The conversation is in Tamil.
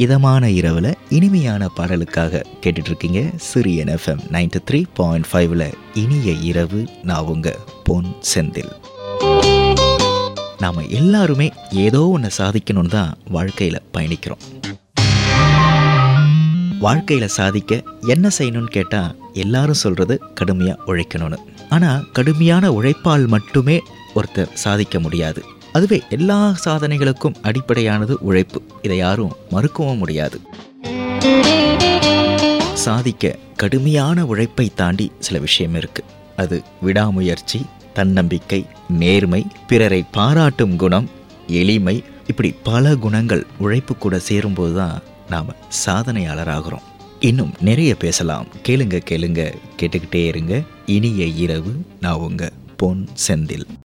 இதமான இரவில் இனிமையான பாடலுக்காக கேட்டுட்டு இருக்கீங்க Suryan FM ninety three point ஃபைவ்ல இனிய இரவு நான் உங்க பொன் செந்தில் நாம் எல்லாருமே ஏதோ ஒன்று சாதிக்கணும்னு தான் வாழ்க்கையில் பயணிக்கிறோம் வாழ்க்கையில் சாதிக்க என்ன செய்யணும்னு கேட்டால் எல்லாரும் சொல்கிறது கடுமையாக உழைக்கணும்னு ஆனால் கடுமையான உழைப்பால் மட்டுமே ஒருத்தர் சாதிக்க முடியாது அதுவே எல்லா சாதனைகளுக்கும் அடிப்படையானது உழைப்பு இதை யாரும் மறுக்கவும் முடியாது சாதிக்க கடுமையான உழைப்பை தாண்டி சில விஷயம் இருக்கு அது விடாமுயற்சி தன்னம்பிக்கை நேர்மை பிறரை பாராட்டும் குணம் எளிமை இப்படி பல குணங்கள் உழைப்பு கூட சேரும்போது தான் நாம் சாதனையாளராகிறோம் இன்னும் நிறைய பேசலாம் கேளுங்க கேளுங்க கேட்டுக்கிட்டே இருங்க இனிய இரவு நான் உங்க பொன் செந்தில்